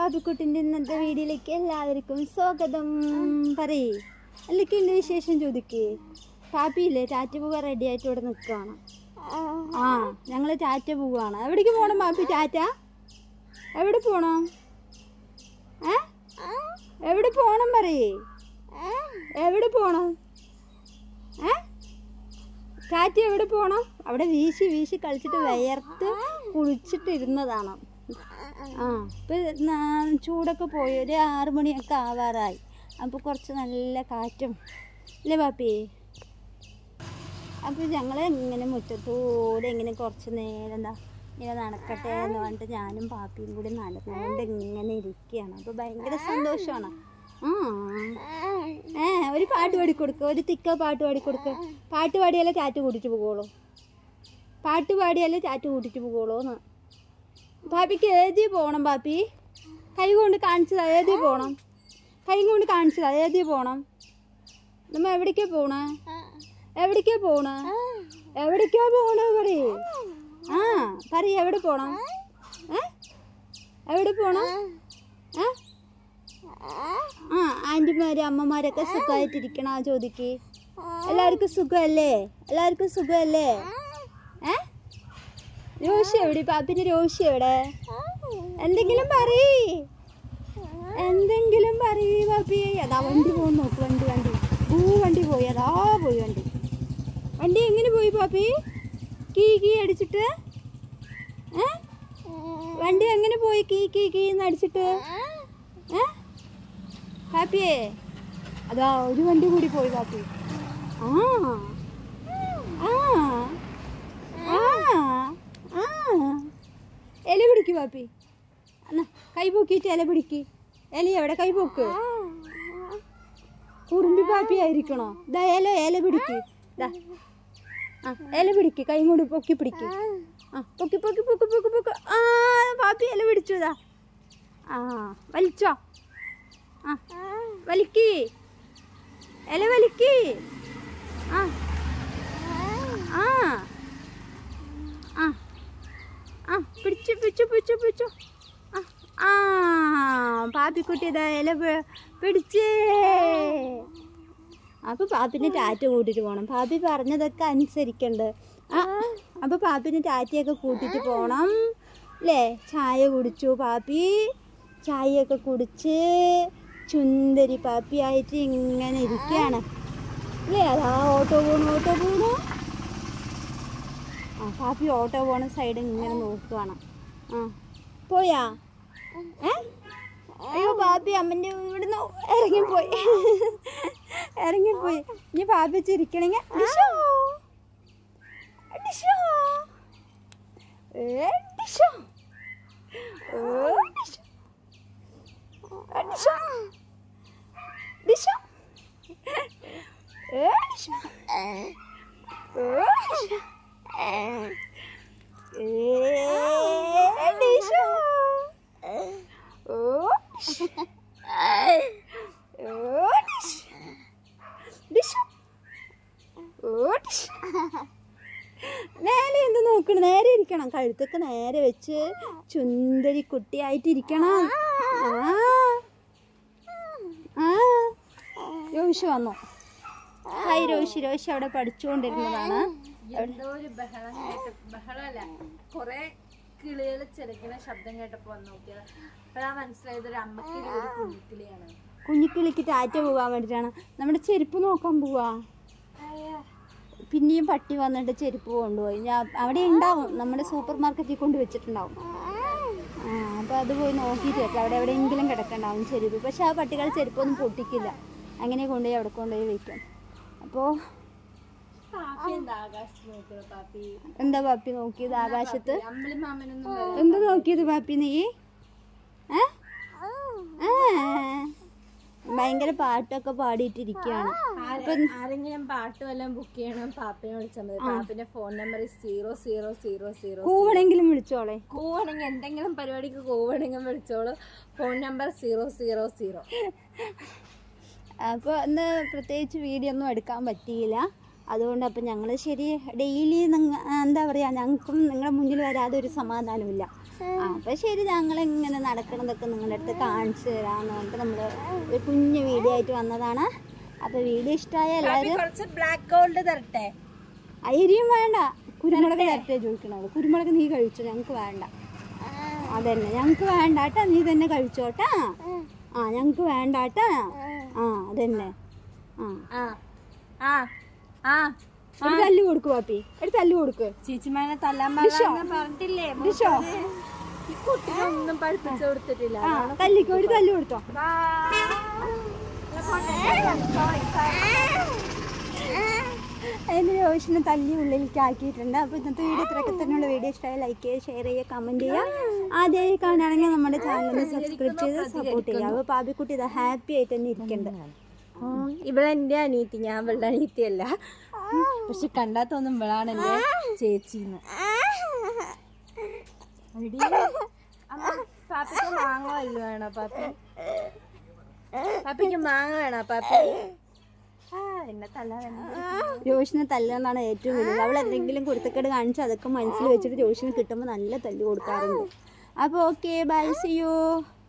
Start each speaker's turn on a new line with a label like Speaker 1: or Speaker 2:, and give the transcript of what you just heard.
Speaker 1: പാപ്പിക്കുട്ടിൻ്റെ ഇന്നത്തെ വീഡിയോയിലേക്ക് എല്ലാവർക്കും സ്വാഗതം പറയേ എന്തൊക്കെയുണ്ട് വിശേഷം ചോദിക്കേ പാപ്പിയില്ലേ ടാറ്റ പോകാൻ റെഡി ആയിട്ട് ഇവിടെ നിൽക്കുകയാണ് ആ ഞങ്ങൾ ടാറ്റ പോവുകയാണ് എവിടേക്ക് പോകണം പാപ്പി ടാറ്റ എവിടെ പോണം ഏ എവിടെ പോണം പറയേ എവിടെ പോണം ഏ ടാറ്റ എവിടെ പോണം അവിടെ വീശി വീശി കളിച്ചിട്ട് വിയർത്ത് കുളിച്ചിട്ട് ഇരുന്നതാണ് ആ ഇപ്പം നാ- ചൂടൊക്കെ പോയി ഒരു ആറ് മണിയൊക്കെ ആവാറായി അപ്പോൾ കുറച്ച് നല്ല കാറ്റും അല്ലേ പാപ്പി അപ്പോൾ ഞങ്ങൾ ഇങ്ങനെ മുറ്റത്തൂടെ ഇങ്ങനെ കുറച്ച് നേരം എന്താ ഇങ്ങനെ നടക്കട്ടെ എന്ന് പറഞ്ഞിട്ട് ഞാനും പാപ്പിയും കൂടി നടന്നുകൊണ്ട് ഇങ്ങനെ ഇരിക്കുകയാണ് അപ്പോൾ ഭയങ്കര സന്തോഷമാണ് ആ ഏ ഒരു പാട്ട് പാടിക്കൊടുക്കുക ഒരു തിക്ക പാട്ട് പാടിക്കൊടുക്കുക പാട്ട് പാടിയാലേ ടാറ്റ് കൂട്ടിട്ട് പോകുള്ളൂ പാട്ട് പാടിയാലേ ടാറ്റ് കൂട്ടിട്ട് പോകുള്ളൂ എന്ന് പാപ്പിക്ക് ഏതി പോകണം പാപ്പി കൈ കൊണ്ട് കാണിച്ചതാ ഏതി പോകണം കൈ കൊണ്ട് കാണിച്ചതാ ഏതി പോകണം നമ്മ എവിടേക്കാ പോണേ എവിടേക്കാ പോണേ എവിടേക്കാ പോണേ പറയേ ആ പറയ് എവിടെ പോണം ഏ എവിടെ പോണം ഏ ആ ആൻറ്റിമാര് അമ്മമാരൊക്കെ സുഖമായിട്ടിരിക്കണ ചോദിക്ക് എല്ലാവർക്കും സുഖമല്ലേ എല്ലാവർക്കും സുഖമല്ലേ ഏ രോഷി എവിടെ പാപ്പിന്റെ രോഷി എവിടെ എന്തെങ്കിലും പറയ് എന്തെങ്കിലും പറയ് പാപ്പി അതാ വണ്ടി പോകുന്നു നോക്ക് വണ്ടി വണ്ടി ഊ വണ്ടി പോയി അതാ പോയി വണ്ടി വണ്ടി എങ്ങനെ പോയി പാപ്പി കീ കീ അടിച്ചിട്ട് ഏ വണ്ടി എങ്ങനെ പോയി കീ കീ കീ എന്ന് അടിച്ചിട്ട് ഏ പാപ്പിയേ അതാ ഒരു വണ്ടി കൂടി പോയി പാപ്പി ആ ആ ആ ആ ഇല പിടിക്ക് പാപ്പി എന്നാ കൈ പൊക്കിയിട്ട് ഇല പിടിക്ക് ഇല എവിടെ കൈ പൊക്ക് കുറുമ്പി പാപ്പി ആയിരിക്കണോ ദാ ഇല ഇല പിടിക്ക് ദാ ആ ഇല പിടിക്ക് കൈ കൊണ്ട് പൊക്കി പിടിക്ക് ആ പൊക്കി പൊക്കി പൊക്കി പൊക്കി പൊക്കി ആ പാപ്പി ഇല പിടിച്ചു ഇതാ ആ വലിച്ചോ ആ വലിക്ക് ഇല വലിക്ക് ആ ആ ആ ആ പിടിച്ചു പിടിച്ചു പിടിച്ചു പിടിച്ചു ആ ആ പാപ്പിക്കുട്ടി ഇതാ ഇല പി- പിടിച്ചേ അപ്പൊ പാപ്പിന് ടാറ്റ കൂട്ടിട്ട് പോണം പാപ്പി പറഞ്ഞതൊക്കെ അനുസരിക്കണ്ട് ആ അപ്പൊ പാപ്പിന് ടാറ്റയൊക്കെ കൂട്ടിട്ട് പോണം അല്ലേ ചായ കുടിച്ചു പാപ്പി ചായയൊക്കെ കുടിച്ച് ചുന്ദരി പാപ്പിയായിട്ട് ഇങ്ങനെ ഇരിക്കുകയാണ് അല്ലേ അതാ ഓട്ടോ പോണു ഓട്ടോ പോണു ആ പാപ്പി ഓട്ടോ പോണ സൈഡ് ഇങ്ങനെ നോക്കുവാണ് ആ പോയാ ഏ അയ്യോ പാപ്പി അമ്മൻ്റെ ഇവിടുന്ന് ഇറങ്ങിപ്പോയി ഇറങ്ങിപ്പോയി ഇനി പാപ്പി ചിരിക്കണെങ്കിൽ ഡിഷോ ഡിഷോ ഏ ഡിഷോ ഓ ഡിഷോ ആ, ഡിഷോ ഡിഷോ ഏ ഡിഷോ ഓ ഡിഷോ ഏ ഡിഷോ ഓ ഡിഷ്. ഓ ഡിഷ്. ഡിഷ്. ഓ ഡിഷ്. നേരെ എന്ത് നോക്കണം നേരെ ഇരിക്കണം കഴുത്തൊക്കെ നേരെ വെച്ച് ചുന്ദരി കുട്ടിയായിട്ടിരിക്കണം ആ ആ രോഷി വന്നു ഹായ് രോഷി രോഷി അവിടെ പഠിച്ചുകൊണ്ടിരുന്നതാണ്
Speaker 2: എന്തോ ഒരു ബഹളം കേട്ട് ബഹളമല്ല കൊറേ കിളികൾ ചിലക്കുന്ന ശബ്ദം കേട്ടപ്പോ വന്ന് നോക്കിയത് അപ്പഴാ മനസ്സിലായത് ഒരു അമ്മക്കിളി ഒരു കുഞ്ഞിക്കിളിയാണ്
Speaker 1: കുഞ്ഞിക്കിളിക്ക് ടാറ്റ പോകാൻ വേണ്ടിയിട്ടാണ് നമ്മുടെ ചെരുപ്പ് നോക്കാൻ പോവാ പിന്നെയും പട്ടി വന്നിട്ട് ചെരുപ്പ് കൊണ്ടുപോയി ഞാൻ അവിടെ ഉണ്ടാവും നമ്മുടെ സൂപ്പർ മാർക്കറ്റിൽ കൊണ്ട് വെച്ചിട്ടുണ്ടാവും ആ അപ്പോൾ അത് പോയി നോക്കിയിട്ട് വരട്ടെ അവിടെ എവിടെയെങ്കിലും കിടക്കണ്ടാവും ചെരുപ്പ് പക്ഷെ ആ പട്ടികൾ ചെരുപ്പൊന്നും പൊട്ടിക്കില്ല അങ്ങനെ കൊണ്ടുപോയി അവിടെ കൊണ്ടുപോയി വെക്കും അപ്പോൾ
Speaker 2: പാപ്പി എന്താ ആകാശത്ത് നോക്കുക പാപ്പി
Speaker 1: എന്താ പാപ്പി നോക്കിയത് ആകാശത്ത്
Speaker 2: അമ്പിളി മാമനൊന്നും വരാ
Speaker 1: എന്താ നോക്കിയത് പാപ്പി നീ ഏ ആ. ഭയങ്കര പാട്ടൊക്കെ പാടിയിട്ടിരിക്കുകയാണ്
Speaker 2: ആരെങ്കിലും പാട്ട് വല്ലതും ബുക്ക് ചെയ്യണം പാപ്പിനെ വിളിച്ചാൽ മതി പാപ്പിന്റെ phone number zero zero zero zero
Speaker 1: കൂവണെങ്കിലും വിളിച്ചോളെ
Speaker 2: കൂവണെങ്കിൽ എന്തെങ്കിലും പരിപാടിക്ക് കൂവണെങ്കിൽ വിളിച്ചോളൂ phone number zero zero zero
Speaker 1: അപ്പോൾ ഇന്ന് പ്രത്യേകിച്ച് വീഡിയോ ഒന്നും എടുക്കാൻ പറ്റിയില്ല അതുകൊണ്ട് അപ്പം ഞങ്ങൾ ശരി ഡെയിലി എന്താ പറയുക ഞങ്ങൾക്കും നിങ്ങളുടെ മുന്നിൽ വരാതെ ഒരു സമാധാനമില്ല ആ അപ്പം ശരി ഞങ്ങൾ ഇങ്ങനെ നടക്കണതൊക്കെ നിങ്ങളുടെ അടുത്ത് കാണിച്ചു തരാമെന്ന് പറഞ്ഞിട്ട് നമ്മൾ ഒരു കുഞ്ഞു വീഡിയോ ആയിട്ട് വന്നതാണ് അപ്പോൾ വീഡിയോ ഇഷ്ടമായ എല്ലാവരും
Speaker 2: കുറച്ച് ബ്ലാക്ക് ഗോൾഡ് തരട്ടെ
Speaker 1: അരിയും വേണ്ട കുരുമുളക് തരട്ടെ ചോദിക്കണത് കുരുമുളക് നീ കഴിച്ചോ ഞങ്ങൾക്ക് വേണ്ട അതന്നെ ഞങ്ങൾക്ക് വേണ്ട കേട്ടാ നീ തന്നെ കഴിച്ചോട്ടാ ആ ഞങ്ങൾക്ക് വേണ്ട കേട്ടാ ആ അതന്നെ ആ
Speaker 2: ആ ആ ആ
Speaker 1: ഒരു തല്ല് കൊടുക്ക് പാപ്പി ഒരു തല്ല് കൊടുക്ക്
Speaker 2: ചേച്ചിമാനെ തല്ലാൻ പാടില്ല പറഞ്ഞിട്ടില്ലേ
Speaker 1: ഡിഷോ
Speaker 2: ഈ കുട്ടിയൊന്നും പഠിപ്പിച്ചു കൊടുത്തിട്ടില്ല
Speaker 1: ആ തല്ലിക്കോ ഒരു തല്ല് കൊടുത്തോ അതിന് രോഷനെ തല്ലി ഉള്ളിലേക്ക് ആക്കിയിട്ടുണ്ട് അപ്പോൾ ഇന്നത്തെ വീഡിയോ ഇത്രയൊക്കെ തന്നെയുള്ള വീഡിയോ ഇഷ്ടമായി ലൈക്ക് ചെയ്യുക ഷെയർ ചെയ്യുക കമൻറ്റ് ചെയ്യുക ആദ്യമായി കാണുകയാണെങ്കിൽ നമ്മുടെ ചാനലിന് സബ്സ്ക്രൈബ് ചെയ്ത് സപ്പോർട്ട് ചെയ്യുക അപ്പോൾ പാപിക്കുട്ടി ഇത് ഹാപ്പി ആയിട്ട് തന്നെ ഇരിക്കേണ്ടത്
Speaker 2: ഇവിടെ എന്റെ അനിയത്തി ഞാൻ ഇവളുടെ അനിയത്തിയല്ല പക്ഷെ കണ്ടാ തോന്നും ഇവളാണ് എന്റെ ചേച്ചിന്ന് എടി, അമ്മ, പാപ്പിക്ക് മാങ്ങ വല്ലതും വേണോ പാപ്പി പാപ്പിക്ക് മാങ്ങ വേണോ പാപ്പി ആ എന്നെ തല്ലാ
Speaker 1: രോഷിനെ തല്ലുന്നതാണ് ഏറ്റവും വലുത് അവൾ എന്തെങ്കിലും കുരുത്തക്കേട് കാണിച്ച് അതൊക്കെ മനസ്സിൽ വെച്ചിട്ട് രോഷിന് കിട്ടുമ്പോൾ നല്ല തല്ല് കൊടുക്കാറുണ്ട് അപ്പോൾ ഓക്കെ ബൈ സി യു